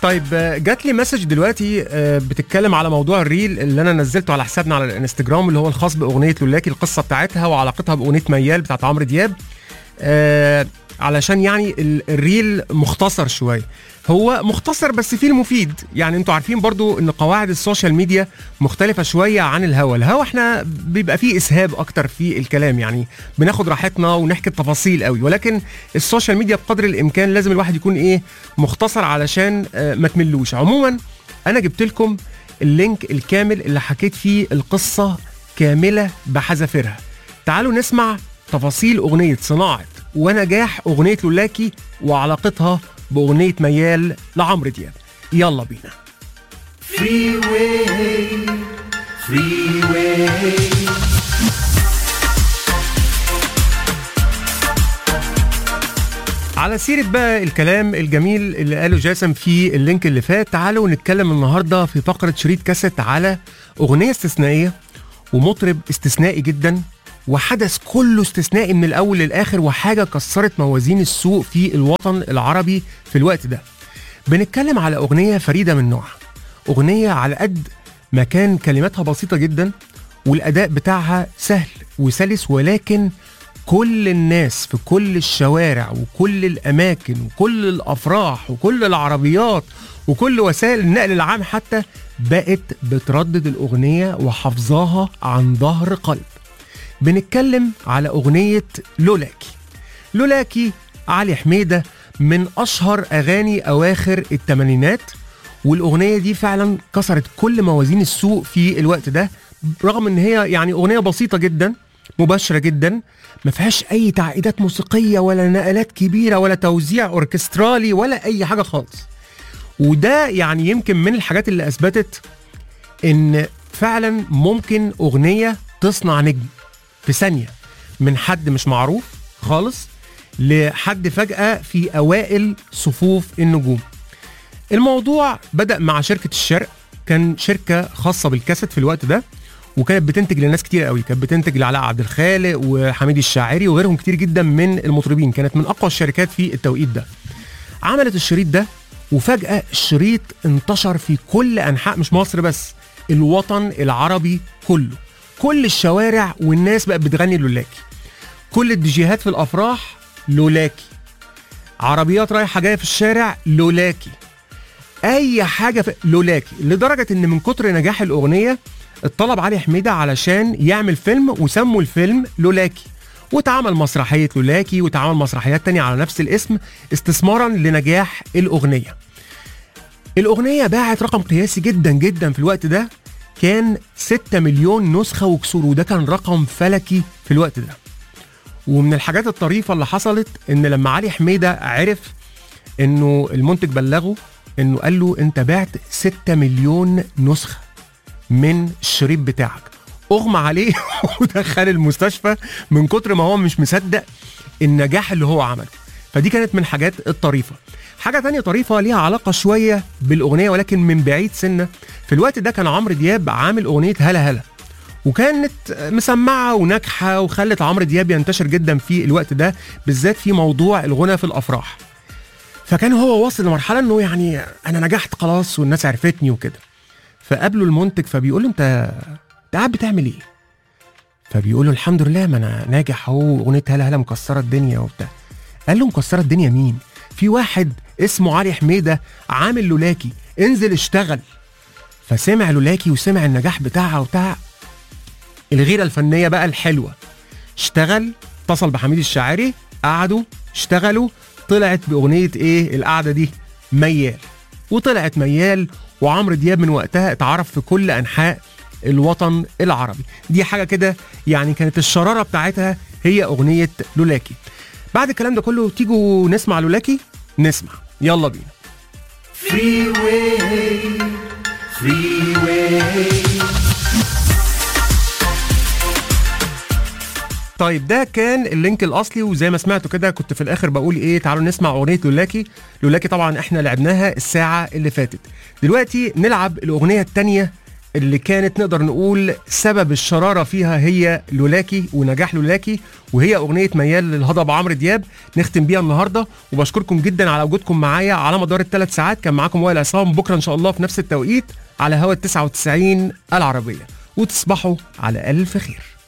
طيب آه، جات لي مسج دلوقتي آه، بتتكلم على موضوع الريل اللي انا نزلته على حسابنا على الانستجرام اللي هو الخاص باغنيه لولاكي القصه بتاعتها وعلاقتها باغنيه ميال بتاعت عمرو دياب آه، علشان يعني ال- الريل مختصر شويه هو مختصر بس فيه المفيد يعني انتوا عارفين برضو ان قواعد السوشيال ميديا مختلفة شوية عن الهوا الهوا احنا بيبقى فيه اسهاب اكتر في الكلام يعني بناخد راحتنا ونحكي التفاصيل قوي ولكن السوشيال ميديا بقدر الامكان لازم الواحد يكون ايه مختصر علشان آه، ما تملوش عموما انا جبت لكم اللينك الكامل اللي حكيت فيه القصة كاملة بحذافيرها تعالوا نسمع تفاصيل اغنية صناعة ونجاح اغنية لولاكي وعلاقتها باغنية ميال لعمرو دياب يلا بينا Freeway, freeway. على سيرة بقى الكلام الجميل اللي قاله جاسم في اللينك اللي فات تعالوا نتكلم النهاردة في فقرة شريط كاسيت على أغنية استثنائية ومطرب استثنائي جدا وحدث كله استثنائي من الأول للآخر وحاجة كسرت موازين السوق في الوطن العربي في الوقت ده بنتكلم على أغنية فريدة من نوعها أغنية على قد ما كان كلماتها بسيطة جدا والأداء بتاعها سهل وسلس ولكن كل الناس في كل الشوارع وكل الأماكن وكل الأفراح وكل العربيات وكل وسائل النقل العام حتى بقت بتردد الأغنية وحافظاها عن ظهر قلب بنتكلم على أغنية لولاكي لولاكي علي حميدة من أشهر أغاني أواخر الثمانينات والأغنية دي فعلا كسرت كل موازين السوق في الوقت ده رغم إن هي يعني أغنية بسيطة جدا مباشرة جدا ما فيهاش أي تعقيدات موسيقية ولا نقلات كبيرة ولا توزيع أوركسترالي ولا أي حاجة خالص وده يعني يمكن من الحاجات اللي أثبتت إن فعلا ممكن أغنية تصنع نجم في ثانية من حد مش معروف خالص لحد فجأة في أوائل صفوف النجوم الموضوع بدأ مع شركة الشرق كان شركة خاصة بالكاسيت في الوقت ده وكانت بتنتج لناس كتير قوي كانت بتنتج لعلاء عبد الخالق وحميد الشاعري وغيرهم كتير جدا من المطربين كانت من اقوى الشركات في التوقيت ده عملت الشريط ده وفجأة الشريط انتشر في كل أنحاء مش مصر بس الوطن العربي كله كل الشوارع والناس بقت بتغني لولاكي كل الديجيهات في الأفراح لولاكي عربيات رايحة جاية في الشارع لولاكي اي حاجه في لولاكي لدرجه ان من كتر نجاح الاغنيه اتطلب علي حميده علشان يعمل فيلم وسموا الفيلم لولاكي واتعمل مسرحيه لولاكي واتعمل مسرحيات تانية على نفس الاسم استثمارا لنجاح الاغنيه الاغنيه باعت رقم قياسي جدا جدا في الوقت ده كان 6 مليون نسخه وكسور وده كان رقم فلكي في الوقت ده ومن الحاجات الطريفه اللي حصلت ان لما علي حميده عرف انه المنتج بلغه انه قال له انت بعت 6 مليون نسخه من الشريط بتاعك اغمى عليه ودخل المستشفى من كتر ما هو مش مصدق النجاح اللي هو عمله فدي كانت من الحاجات الطريفه حاجه تانية طريفه ليها علاقه شويه بالاغنيه ولكن من بعيد سنه في الوقت ده كان عمرو دياب عامل اغنيه هلا هلا وكانت مسمعه وناجحه وخلت عمرو دياب ينتشر جدا في الوقت ده بالذات في موضوع الغنى في الافراح فكان هو واصل لمرحله انه يعني انا نجحت خلاص والناس عرفتني وكده فقابله المنتج فبيقول له انت انت قاعد بتعمل ايه؟ فبيقول له الحمد لله ما انا ناجح اهو اغنيه هلا هلا مكسره الدنيا وبتاع قال له مكسره الدنيا مين؟ في واحد اسمه علي حميده عامل لولاكي انزل اشتغل فسمع لولاكي وسمع النجاح بتاعها وبتاع الغيره الفنيه بقى الحلوه اشتغل اتصل بحميد الشاعري قعدوا اشتغلوا طلعت باغنيه ايه القعده دي ميال وطلعت ميال وعمرو دياب من وقتها اتعرف في كل انحاء الوطن العربي دي حاجه كده يعني كانت الشراره بتاعتها هي اغنيه لولاكي بعد الكلام ده كله تيجوا نسمع لولاكي نسمع يلا بينا Freeway, freeway. طيب ده كان اللينك الاصلي وزي ما سمعتوا كده كنت في الاخر بقول ايه تعالوا نسمع اغنيه لولاكي لولاكي طبعا احنا لعبناها الساعه اللي فاتت دلوقتي نلعب الاغنيه الثانيه اللي كانت نقدر نقول سبب الشراره فيها هي لولاكي ونجاح لولاكي وهي اغنيه ميال للهضبه عمرو دياب نختم بيها النهارده وبشكركم جدا على وجودكم معايا على مدار الثلاث ساعات كان معاكم وائل عصام بكره ان شاء الله في نفس التوقيت على هوا ال 99 العربيه وتصبحوا على الف خير